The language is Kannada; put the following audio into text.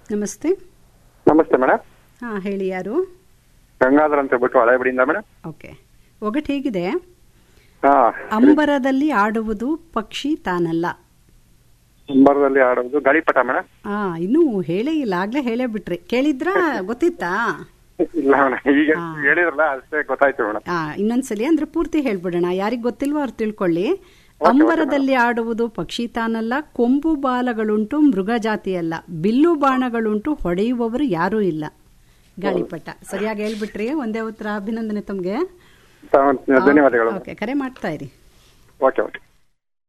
ನಮಸ್ತೆ ನಮಸ್ತೆ ಮೇಡಮ್ ಹಾ ಹೇಳಿ ಯಾರು ಗಂಗಾಧರ್ ಅಂತ ಹೇಳ್ಬಿಟ್ಟು ಹಳೆಬಡಿಯಿಂದ ಮೇಡಮ್ ಓಕೆ ಒಗಟ್ ಹೇಗಿದೆ ಹಾ ಅಂಬರದಲ್ಲಿ ಆಡುವುದು ಪಕ್ಷಿ ತಾನಲ್ಲ ಅಂಬರದಲ್ಲಿ ಆಡೋದು ಗಾಳಿಪಟ ಮೇಡಮ್ ಆ ಇನ್ನೂ ಹೇಳೇ ಇಲ್ಲ ಆಗ್ಲೇ ಹೇಳೇ ಬಿಟ್ರಿ ಕೇಳಿದ್ರಾ ಗೊತ್ತಿತ್ತಾ ಇಲ್ಲ ಮೇಡಮ್ ಈಗ ಹೇಳಿದ್ರಲ್ಲ ಅಷ್ಟೇ ಗೊತ್ತಾಯ್ತು ಮೇಡಮ್ ಆ ಇನ್ನೊಂದ್ಸಲಿ ಅಂದ್ರೆ ಪೂರ್ತಿ ಹೇಳ್ಬಿಡೋಣ ಯಾರಿಗ್ ಗೊತ್ತಿಲ್ವೋ ಅವ್ರು ತಿಳ್ಕೊಳ್ಳಿ ಅಂಬರದಲ್ಲಿ ಆಡುವುದು ಪಕ್ಷಿ ತಾನಲ್ಲ ಕೊಂಬು ಬಾಲಗಳುಂಟು ಮೃಗ ಜಾತಿಯಲ್ಲ ಬಿಲ್ಲು ಬಾಣಗಳುಂಟು ಹೊಡೆಯುವವರು ಯಾರೂ ಇಲ್ಲ ಗಾಳಿಪಟ ಸರಿಯಾಗಿ ಹೇಳ್ಬಿಟ್ರಿ ಒಂದೇ ಉತ್ತರ ಅಭಿನಂದನೆ ತಮ್ಗೆ ಧನ್ಯವಾದಗಳು ಓಕೆ ಕರೆ ಮಾಡ್ತಾ ಇರಿ ಓಕೆ ಓಕೆ